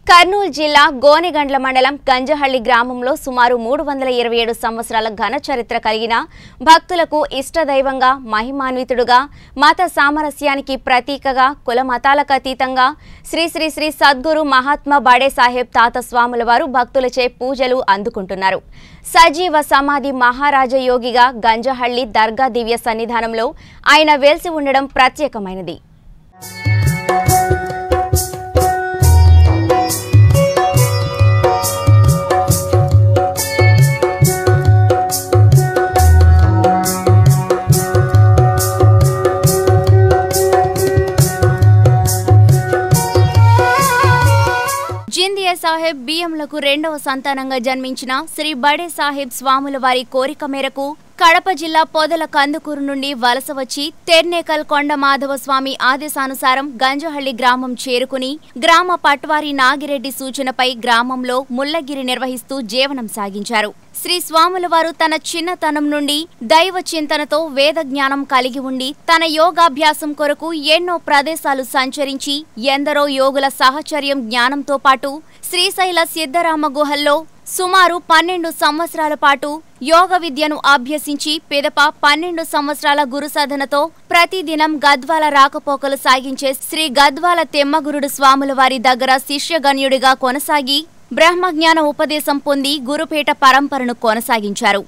కర్నూలు జిల్లా గోనెగండ్ల మండలం గంజహళ్లి గ్రామంలో సుమారు మూడు వందల ఇరవై ఏడు సంవత్సరాల ఘన చరిత్ర కలిగిన భక్తులకు ఇష్టదైవంగా మహిమాన్వితుడుగా మత సామరస్యానికి ప్రతీకగా కుల మతాలకు అతీతంగా శ్రీ శ్రీ శ్రీ సద్గురు మహాత్మా బాడే సాహెబ్ తాత స్వాముల వారు భక్తులచే పూజలు అందుకుంటున్నారు సజీవ సమాధి మహారాజ యోగిగా గంజహళ్లి దర్గా దివ్య సన్నిధానంలో ఆయన వేల్సి ఉండడం ప్రత్యేకమైనది జిందియా సాహెబ్ బియ్యంలకు రెండవ సంతానంగా జన్మించిన శ్రీ బడే సాహెబ్ స్వాముల వారి కోరిక మేరకు కడప జిల్లా పొదల కందుకూరు నుండి వలస వచ్చి తెర్నేకల్ కొండ మాధవ స్వామి ఆదేశానుసారం గంజహళ్లి గ్రామం చేరుకుని గ్రామ పట్వారి నాగిరెడ్డి సూచనపై గ్రామంలో ముల్లగిరి నిర్వహిస్తూ జీవనం సాగించారు శ్రీ స్వాముల వారు తన చిన్నతనం నుండి దైవ చింతనతో వేద జ్ఞానం కలిగి ఉండి తన యోగాభ్యాసం కొరకు ఎన్నో ప్రదేశాలు సంచరించి ఎందరో యోగుల సహచర్యం జ్ఞానంతో పాటు శ్రీశైల సిద్ధరామ గుహల్లో సుమారు పన్నెండు సంవత్సరాల పాటు యోగ విద్యను అభ్యసించి పిదప పన్నెండు సంవత్సరాల గురు సాధనతో ప్రతిదినం గద్వాల రాకపోకలు సాగించే శ్రీ గద్వాల తెమ్మగురుడు స్వాముల వారి దగ్గర శిష్యగణ్యుడిగా కొనసాగి బ్రహ్మజ్ఞాన ఉపదేశం పొంది గురుపీఠ పరంపరను కొనసాగించారు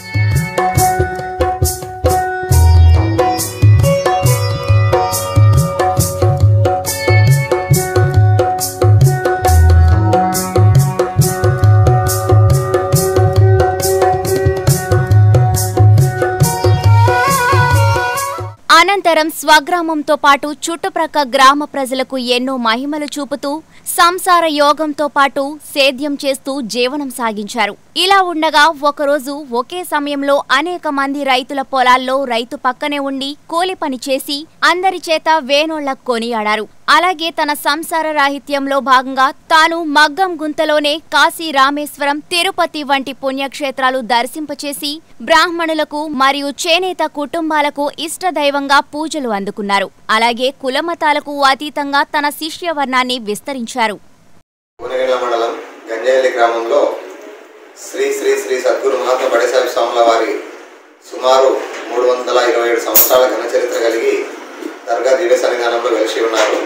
అనంతరం స్వగ్రామంతో పాటు చుట్టుప్రక్క గ్రామ ప్రజలకు ఎన్నో మహిమలు చూపుతూ సంసార యోగంతో పాటు సేద్యం చేస్తూ జీవనం సాగించారు ఇలా ఉండగా ఒకరోజు ఒకే సమయంలో అనేక మంది రైతుల పొలాల్లో రైతు పక్కనే ఉండి కూలి పని చేసి అందరి చేత వేనోళ్ల కొనియాడారు అలాగే తన సంసార రాహిత్యంలో భాగంగా తాను మగ్గం గుంతలోనే కాశీ రామేశ్వరం తిరుపతి వంటి పుణ్యక్షేత్రాలు దర్శింపచేసి బ్రాహ్మణులకు మరియు చేనేత కుటుంబాలకు ఇష్టదైవంగా పూజలు అందుకున్నారు అలాగే కులమతాలకు అతీతంగా తన శిష్యవర్ణాన్ని విస్తరించారు గునగండ్ల మండలం గంజాయల్లి గ్రామంలో శ్రీ శ్రీ శ్రీ సద్గురు మహాత్మా బడేసాహెబ్ స్వాముల వారి సుమారు మూడు వందల ఇరవై ఏడు సంవత్సరాల ఘన చరిత్ర కలిగి దర్గా దివ్య సన్నిధానంలో వెలిసి ఉన్నారు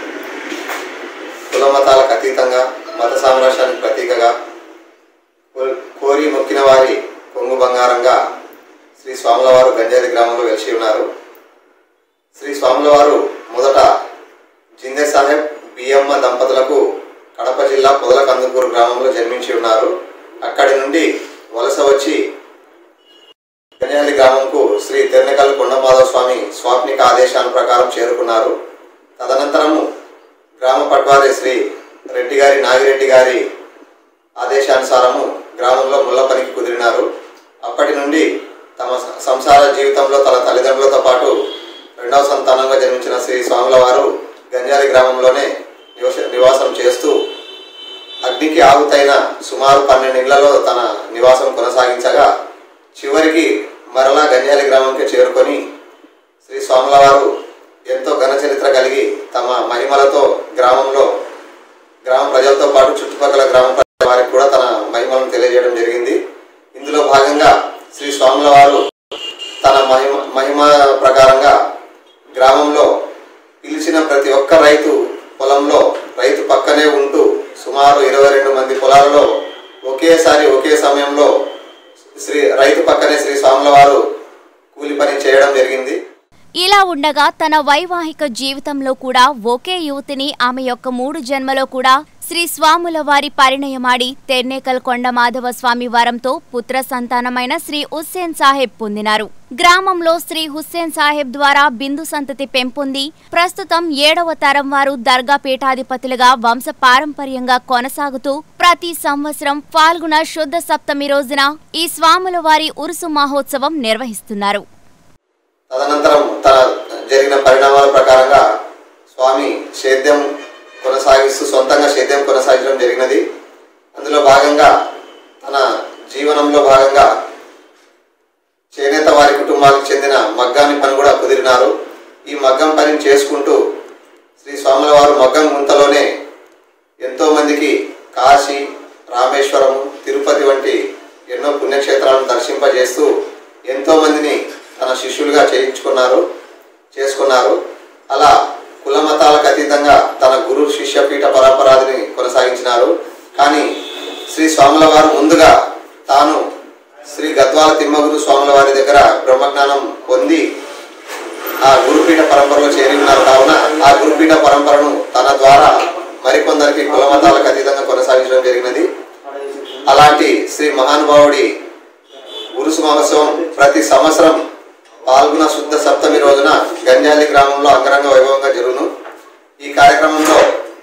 కుల మతాలకు అతీతంగా మత సామరస్యానికి ప్రతీకగా కో- కోరి మొక్కిన వారి కొంగు బంగారంగా శ్రీ స్వాముల వారు గంజాలి గ్రామంలో వెలిసి ఉన్నారు శ్రీ స్వాముల వారు మొదట జిందే సాహెబ్ బియ్యమ్మ దంపతులకు కడప జిల్లా పొదల కందుకూరు గ్రామంలో జన్మించి ఉన్నారు అక్కడి నుండి వలస వచ్చి గంజాలి గ్రామంకు శ్రీ తెర్నకల్ కొండమాధవ స్వామి స్వాప్నిక ఆదేశాల ప్రకారం చేరుకున్నారు తదనంతరము గ్రామ పట్వారి శ్రీ రెడ్డి గారి నాగిరెడ్డి గారి ఆదేశానుసారము గ్రామంలో ముళ్ళ పనికి కుదిరినారు అప్పటి నుండి తమ స- సంసార జీవితంలో తన తల్లిదండ్రులతో పాటు రెండవ సంతానంగా జన్మించిన శ్రీ స్వాముల వారు గంజాలి గ్రామంలోనే నివస నివాసం చేస్తూ అగ్నికి ఆగుతైన సుమారు పన్నెండు ఇళ్లలో తన నివాసం కొనసాగించగా చివరికి మరలా గంజాలి గ్రామంకి చేరుకొని శ్రీ స్వాముల వారు ఎంతో ఘన చరిత్ర కలిగి తమ మహిమలతో గ్రామంలో గ్రామ ప్రజలతో పాటు చుట్టుపక్కల గ్రామ ప్రజల వారికి కూడా తన మహిమలను తెలియజేయడం జరిగింది ఇందులో భాగంగా శ్రీ స్వాముల వారు తన మహిమ మహిమ ప్రకారంగా గ్రామంలో పిలిచిన ప్రతి ఒక్క రైతు పొలంలో రైతు పక్కనే ఉంటూ సుమారు ఇరవై రెండు మంది పొలాలలో ఒకేసారి ఒకే సమయంలో శ్రీ రైతు పక్కనే శ్రీ స్వాముల వారు కూలి పని చేయడం జరిగింది ఇలా ఉండగా తన వైవాహిక జీవితంలో కూడా ఒకే యువతిని ఆమె యొక్క మూడు జన్మలో కూడా శ్రీ స్వాముల వారి పరిణయమాడి తెర్నేకల్ కొండ మాధవ స్వామి వరంతో పుత్ర సంతానమైన శ్రీ హుస్సేన్ సాహెబ్ పొందినారు గ్రామంలో శ్రీ హుస్సేన్ సాహెబ్ ద్వారా బిందు సంతతి పెంపొంది ప్రస్తుతం ఏడవ తరం వారు దర్గా పీఠాధిపతులుగా వంశ పారంపర్యంగా కొనసాగుతూ ప్రతి సంవత్సరం ఫాల్గుణ శుద్ధ సప్తమి రోజున ఈ స్వాముల వారి ఉరుసు మహోత్సవం నిర్వహిస్తున్నారు తదనంతరం తన జరిగిన పరిణామాల ప్రకారంగా స్వామి సేద్యం కొనసాగిస్తూ సొంతంగా సేద్యం కొనసాగించడం జరిగినది అందులో భాగంగా తన జీవనంలో భాగంగా చేనేత వారి కుటుంబాలకు చెందిన మగ్గాని పని కూడా కుదిరినారు ఈ మగ్గం పనిని చేసుకుంటూ శ్రీ స్వాముల వారు మగ్గం గుంతలోనే ఎంతో మందికి కాశీ రామేశ్వరము తిరుపతి వంటి ఎన్నో పుణ్యక్షేత్రాలను దర్శింపజేస్తూ ఎంతో మందిని తన శిష్యులుగా చేయించుకున్నారు చేసుకున్నారు అలా కుల మతాలకు అతీతంగా తన గురు శిష్యపీఠ పరంపరాదిని కొనసాగించినారు కానీ శ్రీ స్వాముల వారు ముందుగా తాను శ్రీ గద్వాల తిమ్మగురు స్వాముల వారి దగ్గర బ్రహ్మజ్ఞానం పొంది ఆ గురుపీఠ పరంపరలో చేరి ఉన్నారు కావున ఆ గురుపీఠ పరంపరను తన ద్వారా మరికొందరికి కుల మతాలకు అతీతంగా కొనసాగించడం జరిగినది అలాంటి శ్రీ మహానుభావుడి ఉరుసు మహోత్సవం ప్రతి సంవత్సరం పాల్గొన శుద్ధ సప్తమి రోజున గంజాలి గ్రామంలో అంగరంగ వైభవంగా జరుగును ఈ కార్యక్రమంలో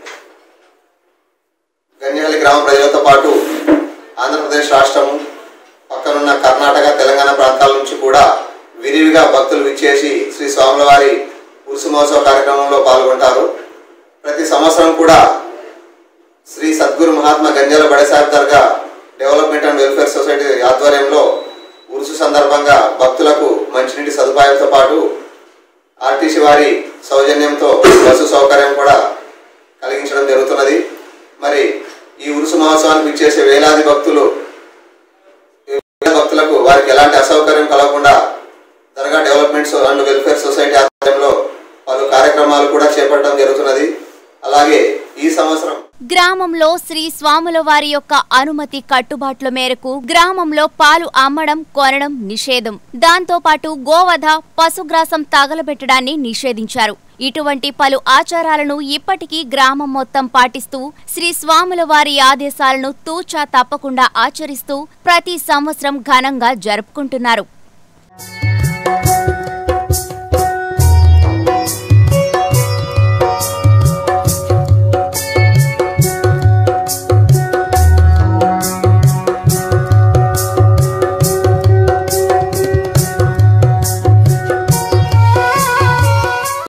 గంజాలి గ్రామ ప్రజలతో పాటు ఆంధ్రప్రదేశ్ రాష్ట్రము పక్కనున్న కర్ణాటక తెలంగాణ ప్రాంతాల నుంచి కూడా విరివిగా భక్తులు విచ్చేసి శ్రీ స్వాములవారి ఉరుసు మహోత్సవ కార్యక్రమంలో పాల్గొంటారు ప్రతి సంవత్సరం కూడా Shri Sadguru Mahatma Ganjala Badasaheb Dargah development and welfare society ఆధ్వర్యంలో ఉరుసు సందర్భంగా భక్తులకు మంచినీటి సదుపాయంతో పాటు ఆర్టీసీ వారి సౌజన్యంతో బస్సు సౌకర్యం కూడా కలిగించడం జరుగుతున్నది మరి ఈ ఉరుసు మహోత్సవానికి ఇచ్చేసే వేలాది భక్తులు ఈ వేలాది భక్తులకు వారికి ఎలాంటి అసౌకర్యం కలగకుండా Dargah development and welfare society ఆధ్వర్యంలో పలు కార్యక్రమాలు కూడా చేపట్టడం జరుగుతున్నది అలాగే ఈ సంవత్సరం గ్రామంలో శ్రీ స్వాముల వారి యొక్క అనుమతి కట్టుబాట్ల మేరకు గ్రామంలో పాలు అమ్మడం కొనడం నిషేధం దాంతో పాటు గోవధ పశుగ్రాసం తగలబెట్టడాన్ని నిషేధించారు ఇటువంటి పలు ఆచారాలను ఇప్పటికీ గ్రామం మొత్తం పాటిస్తూ శ్రీ స్వాముల వారి ఆదేశాలను తూచా తప్పకుండా ఆచరిస్తూ ప్రతి సంవత్సరం ఘనంగా జరుపుకుంటున్నారు